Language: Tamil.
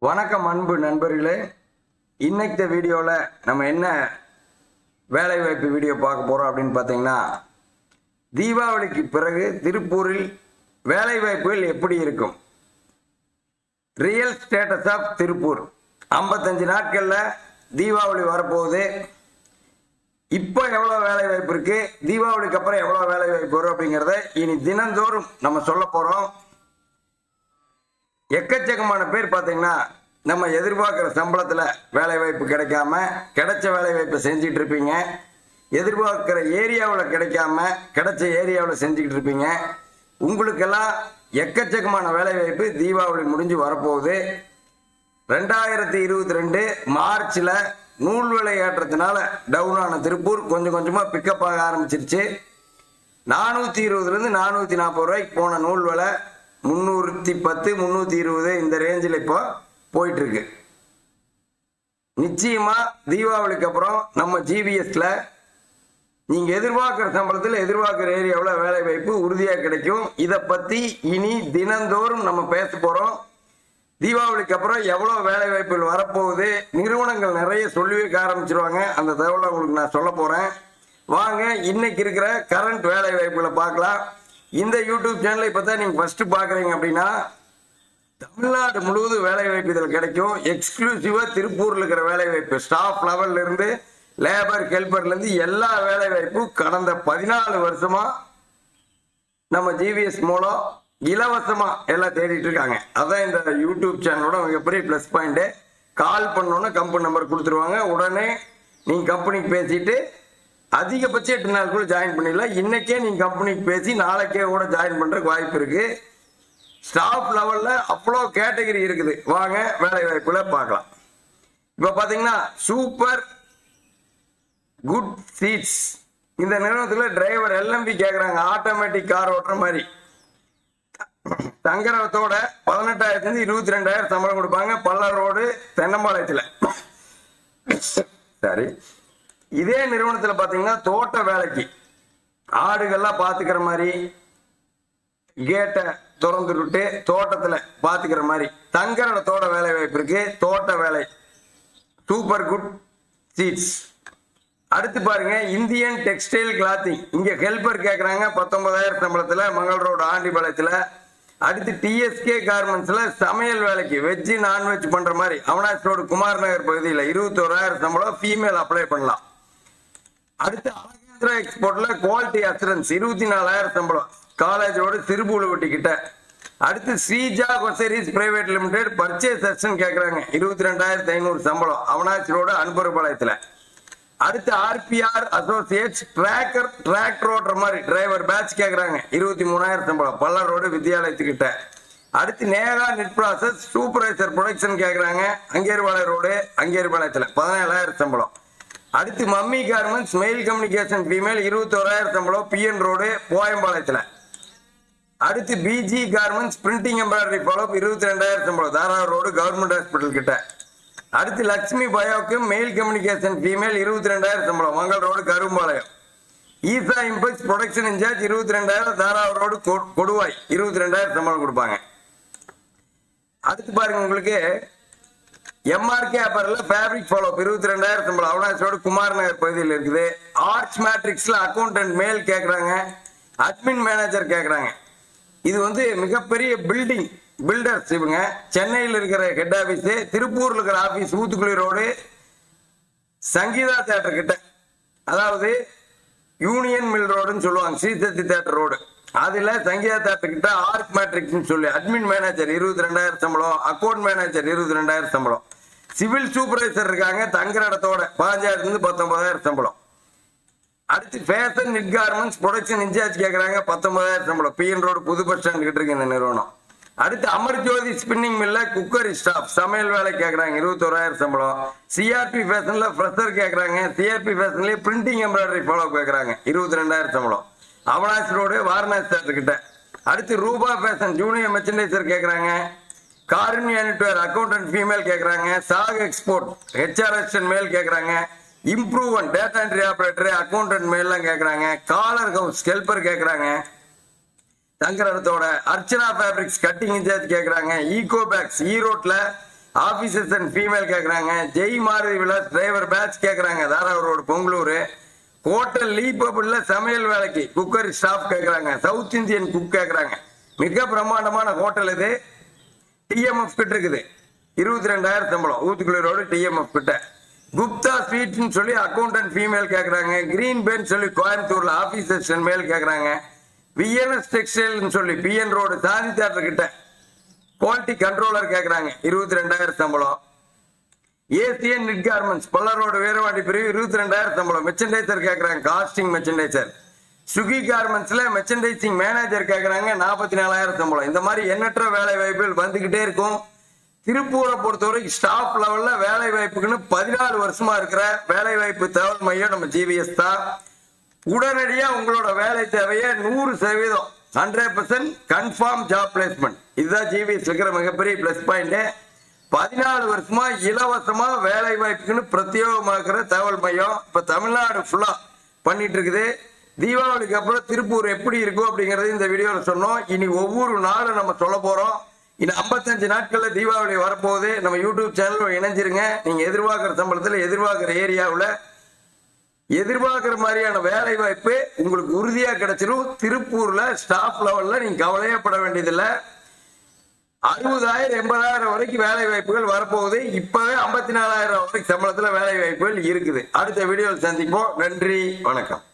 வணக்கம் அன்பு நண்பர்களே இன்னைக்கு வீடியோவில் நம்ம என்ன வேலைவாய்ப்பு வீடியோ பார்க்க போகிறோம் அப்படின்னு பார்த்தீங்கன்னா தீபாவளிக்கு பிறகு திருப்பூரில் வேலைவாய்ப்புகள் எப்படி இருக்கும் ரியல் ஸ்டேட்டஸ் ஆஃப் திருப்பூர் ஐம்பத்தஞ்சு நாட்களில் தீபாவளி வரப்போகுது இப்போ எவ்வளோ வேலை வாய்ப்பு இருக்கு தீபாவளிக்கு அப்புறம் எவ்வளோ வேலை வாய்ப்பு வரும் அப்படிங்கிறத இனி தினந்தோறும் நம்ம சொல்ல போகிறோம் எக்கச்சக்கமான பேர் பார்த்தீங்கன்னா நம்ம எதிர்பார்க்குற சம்பளத்தில் வேலை வாய்ப்பு கிடைக்காம கிடைச்ச வேலை வாய்ப்பை செஞ்சுட்டு இருப்பீங்க எதிர்பார்க்குற ஏரியாவில் கிடைக்காம கிடைச்ச ஏரியாவில் செஞ்சுக்கிட்டு இருப்பீங்க உங்களுக்கெல்லாம் எக்கச்சக்கமான வேலை வாய்ப்பு தீபாவளி முடிஞ்சு வரப்போகுது ரெண்டாயிரத்தி இருபத்தி ரெண்டு மார்ச்ல நூல் விலை ஏற்றத்தினால டவுன் ஆன திருப்பூர் கொஞ்சம் கொஞ்சமா பிக்கப் ஆக ஆரம்பிச்சிருச்சு நானூத்தி இருபதுல இருந்து நானூத்தி நாற்பது ரூபாய்க்கு போன நூல் விலை முன்னூத்தி பத்து முன்னூத்தி இருபது இந்த ரேஞ்சில் இப்போ போயிட்டு இருக்கு நிச்சயமா தீபாவளிக்கு அப்புறம் நம்ம ஜிபிஎஸ்ல நீங்க எதிர்பார்க்கிற சம்பளத்தில் எதிர்பார்க்கிற ஏரியாவில் வேலை வாய்ப்பு உறுதியாக கிடைக்கும் இதை பத்தி இனி தினந்தோறும் நம்ம பேச போறோம் தீபாவளிக்கு அப்புறம் எவ்வளோ வேலை வாய்ப்புகள் வரப்போகுது நிறுவனங்கள் நிறைய சொல்லி வைக்க ஆரம்பிச்சிருவாங்க அந்த தகவலை உங்களுக்கு நான் சொல்ல போறேன் வாங்க இன்னைக்கு இருக்கிற கரண்ட் வேலை வாய்ப்புகளை பார்க்கலாம் இந்த யூடியூப் சேனலை இப்போ தான் நீங்கள் ஃபர்ஸ்ட் பார்க்குறீங்க அப்படின்னா தமிழ்நாடு முழுவதும் வேலை வாய்ப்பு இதில் கிடைக்கும் எக்ஸ்க்ளூசிவா திருப்பூர்ல இருக்கிற வேலை வாய்ப்பு ஸ்டாஃப் லெவல்ல இருந்து லேபர் ஹெல்பர்ல இருந்து எல்லா வேலை வாய்ப்பும் கடந்த பதினாலு வருஷமா நம்ம ஜிவிஎஸ் மூலம் இலவசமா எல்லாம் தேடிட்டு இருக்காங்க அதான் இந்த யூடியூப் சேனலோட மிகப்பெரிய ப்ளஸ் பாயிண்ட் கால் பண்ணோன்னா கம்பெனி நம்பர் கொடுத்துருவாங்க உடனே நீங்க கம்பெனிக்கு பேசிட்டு அதிகபட்சம் எட்டு நாளுக்குள்ள ஜாயின் பண்ணிடலாம் இன்னைக்கே நீங்க கம்பெனிக்கு பேசி நாளைக்கே கூட ஜாயின் பண்றதுக்கு வாய்ப்பு இருக்கு ஸ்டாஃப் லெவல்ல அவ்வளோ கேட்டகரி இருக்குது வாங்க வேலை வாய்ப்புல பார்க்கலாம் இப்போ பாத்தீங்கன்னா சூப்பர் குட் சீட்ஸ் இந்த நிறுவனத்தில் டிரைவர் எல்எம்பி கேட்குறாங்க ஆட்டோமேட்டிக் கார் ஓட்டுற மாதிரி தங்கரத்தோட பதினெட்டாயிரத்துலேருந்து இருபத்தி ரெண்டாயிரம் சம்பளம் கொடுப்பாங்க பல்லர் ரோடு தென்னம்பாளையத்தில் சரி இதே நிறுவனத்தில் பார்த்தீங்கன்னா தோட்ட வேலைக்கு ஆடுகள்லாம் பார்த்துக்கிற மாதிரி கேட்டை திறந்து விட்டு தோட்டத்துல பாத்துக்கிற மாதிரி தங்கரோட தோட்ட வேலை வாய்ப்பு இருக்கு தோட்ட வேலை சூப்பர் குட் சீட்ஸ் அடுத்து பாருங்க இந்தியன் டெக்ஸ்டைல் கிளாத்திங் இங்க ஹெல்பர் கேக்குறாங்க பத்தொன்பதாயிரம் சம்பளத்துல மங்கள் ரோடு ஆண்டிபாளையத்துல அடுத்து டிஎஸ்கே கார்மெண்ட்ஸ்ல சமையல் வேலைக்கு வெஜ் நான்வெஜ் பண்ற மாதிரி அவனாஸ் ரோடு குமார் நகர் பகுதியில் இருபத்தோராயிரம் சம்பளம் ஃபீமேல் அப்ளை பண்ணலாம் அடுத்து அலகேந்திரா எக்ஸ்போர்ட்ல குவாலிட்டி அசூரன்ஸ் இருபத்தி நாலாயிரம் சம்பளம் காலேஜோட திருபுலுவட்டி கிட்ட அடுத்து Sreeja hosieries private limited purchase section கேக்குறாங்க இருபத்தி ரெண்டாயிரத்தி ஐநூறு சம்பளம் அவனாசி ரோடு அன்புரபாளையத்துல அடுத்து ஆர்பிஆர் அசோசியேட்ஸ் டிராக்கர் டிராக்டர் ஓட்டுற மாதிரி டிரைவர் பேட்ச் கேக்குறாங்க இருபத்தி மூணாயிரம் சம்பளம் பல்லர் ரோடு வித்யாலயத்துக்கிட்ட அடுத்து Neha knit process supervisor production கேக்குறாங்க அங்கேர்பாளையம் ரோடு அங்கேர்பாளையத்துல பதினேழாயிரம் சம்பளம் அடுத்து mummy garments mail communication female இருபத்தோராயிரம் சம்பளம் பிஎன் ரோடு போயம்பாளையத்துல அடுத்து PG garments printing embroidery follow இருபத்தி ரெண்டாயிரம் சம்பளம் தாரார் ரோடு கவர்மெண்ட் ஹாஸ்பிட்டல் கிட்ட அடுத்து லட்சுமி பயோக்கு மெயில் கம்யூனிகேஷன் ஃபீமேல் இருபத்தி ரெண்டாயிரம் சம்பளம் Mangal road Karumbalayam Isha impex production incharge இருபத்தி ரெண்டாயிரம் தாராவூர் ரோடு கொ- கொடுவாய் இருபத்தி ரெண்டாயிரம் சம்பளம் கொடுப்பாங்க அடுத்து பாருங்க உங்களுக்கு எம்ஆர்கே அப்பரில் ஃபேப்ரிக் ஃபாலோ இருபத்தி ரெண்டாயிரம் சம்பளம் அவனாசியோட குமார் நகர் பகுதியில் இருக்குது ஆர்ட்ஸ் மேட்ரிக்ஸ்ல அக்கௌண்டன்ட் மேல் கேட்குறாங்க அட்மின் மேனேஜர் கேட்குறாங்க இது வந்து மிகப்பெரிய பில்டிங் பில்டர்ஸ் இவங்க சென்னையில் இருக்கிற ஹெட் ஆஃபீஸ் திருப்பூர்ல இருக்கிற office Uthukuli road Sangeetha theatre கிட்ட அதாவது யூனியன் மில் ரோடுன்னு சொல்லுவாங்க ஸ்ரீசக்தி தேட்டர் ரோடு அதுல சங்கீதா தேட்டர் கிட்ட ஆர்ட் மேட்ரிக்ஸ்னு சொல்லி அட்மின் மேனேஜர் இருபத்தி ரெண்டாயிரம் சம்பளம் அக்கௌண்ட் மேனேஜர் இருபத்தி ரெண்டாயிரம் சம்பளம் சிவில் சூப்பர்வைசர் இருக்காங்க தங்குற இடத்தோட பதினஞ்சாயிரத்துல இருந்து பத்தொன்பதாயிரம் சம்பளம் அடுத்து fashion knit garments production incharge கேட்குறாங்க பத்தொன்பதாயிரம் சம்பளம் பிஎன் ரோடு புது பஸ் ஸ்டாண்ட் கிட்ட இருக்கு இந்த நிறுவனம் அடுத்து அமர்ஜோதி ஸ்பின்னிங் மில்ல குக்கர் ஸ்டாஃப் சமையல் வேலை கேட்குறாங்க இருபத்தோராயிரம் சம்பளம் சிஆர்பி ஃபேஷன்ல ஃப்ரெஷர் கேட்குறாங்க சிஆர்பி ஃபேஷன்லேயே பிரிண்டிங் எம்ப்ராய்டரி ஃபாலோ கேட்குறாங்க இருபத்தி ரெண்டாயிரம் சம்பளம் அவனாசி ரோடு வாரணாசி தேட்டர் கிட்ட அடுத்து ரூபா ஃபேஷன் ஜூனியர் மெர்ச்சன்டைசர் கேட்குறாங்க கார்ன் யூனிட்வேர் அக்கௌண்டன்ட் ஃபீமேல் கேட்குறாங்க சாக் எக்ஸ்போர்ட் ஹெச்ஆர்எஸ்என் மேல் கேட்குறாங்க இம்ப்ரூவன் டேட்டா என்ட்ரி ஆப்ரேட்டர் அக்கௌண்டன்ட் மேல்லாம் கேட்குறாங்க காலர் ஹவுஸ் ஹெல்பர் கேட்குறாங்க தங்குற இடத்தோட அர்ச்சனா ஃபேப்ரிக்ஸ் கட்டிங் இன்சார்ஜ் கேட்குறாங்க ஈகோ பேக்ஸ் ஈரோட்ல ஆபீசர்ஸ் அண்ட் ஃபீமேல் கேக்குறாங்க ஜெய் மாருதி விலாஸ் டிரைவர் பேட்ச் கேக்குறாங்க தாராவூர் ரோடு பொங்கலூர் ஹோட்டல் லீபபிள்ல சமையல் வேலைக்கு குக்கர் ஸ்டாஃப் கேக்குறாங்க சவுத் இந்தியன் குக் கேக்குறாங்க மிக பிரம்மாண்டமான ஹோட்டல் இது டிஎம்எஃப் கிட்ட இருக்குது இருபத்தி ரெண்டாயிரம் சம்பளம் ஊத்துக்குளி ரோடு டிஎம்எஃப் கிட்ட குப்தா ஸ்வீட்னு சொல்லி அக்கௌண்டன்ட் ஃபீமேல் கேக்குறாங்க கிரீன் பென் சொல்லி கோயம்புத்தூர்ல ஆபீசர்ஸ் மேல் கேக்குறாங்க விஎன்எஸ் டெக்ஸ்டைல்னு சொல்லி பிஎன் ரோடு சாதி தேட்டர் கிட்ட குவாலிட்டி கண்ட்ரோலர் கேக்குறாங்க இருபத்தி ரெண்டாயிரம் சம்பளம் ஏசியன் நிட் கார்மெண்ட்ஸ் பல்லரோடு வீரவாண்டி பிரிவு இருபத்தி ரெண்டாயிரம் சம்பளம் மெச்சன்டைசர் கேக்குறாங்க காஸ்டிங் மெச்சன்டைசர் சுகி கார்மெண்ட்ஸ்ல மெச்சன்டைசிங் மேனேஜர் கேக்குறாங்க நாற்பத்தி நாலாயிரம் சம்பளம் இந்த மாதிரி எண்ணற்ற வேலை வாய்ப்புகள் வந்துகிட்டே இருக்கும் திருப்பூரை பொறுத்தவரைக்கும் ஸ்டாஃப் லெவல்ல வேலை வாய்ப்புக்குன்னு பதினாலு வருஷமா இருக்கிற வேலை வாய்ப்பு தகவல் மையம் நம்ம ஜிவிஎஸ் தான் உடனடியா உங்களோட வேலை தேவையை நூறு சதவீதம் hundred percent confirm job placement இதுதான் ஜிவிஎஸ் இருக்கிற மிகப்பெரிய பிளஸ் பாயிண்ட் பதினாலு வருஷமா இலவசமா வேலை வாய்ப்புக்குன்னு பிரத்யேகமாக்குற தகவல் மையம் இப்ப தமிழ்நாடு ஃபுல்லா பண்ணிட்டு இருக்குது தீபாவளிக்கு அப்புறம் திருப்பூர் எப்படி இருக்கும் அப்படிங்கறது இந்த வீடியோல சொன்னோம் இனி ஒவ்வொரு நாளும் நம்ம சொல்ல போறோம் இன்னும் 55 நாட்கள்ல தீபாவளி வரப்போகுது நம்ம யூடியூப் சேனல் இணைஞ்சிருங்க நீங்க எதிர்பார்க்கிற சம்பளத்துல எதிர்பார்க்கிற ஏரியாவுல எதிர்பார்க்கிற மாதிரியான வேலை வாய்ப்பு உங்களுக்கு உறுதியா கிடைச்சிரும் திருப்பூர்ல ஸ்டாஃப் லெவல்ல நீங்க கவலையப்பட வேண்டியதில்லை அறுபதாயிரம் எண்பதாயிரம் வரைக்கும் வேலை வாய்ப்புகள் வரப்போகுது இப்பவே ஐம்பத்தி நாலாயிரம் வரைக்கும் சம்பளத்துல வேலை வாய்ப்புகள் இருக்குது அடுத்த வீடியோவில் சந்திப்போம் நன்றி வணக்கம்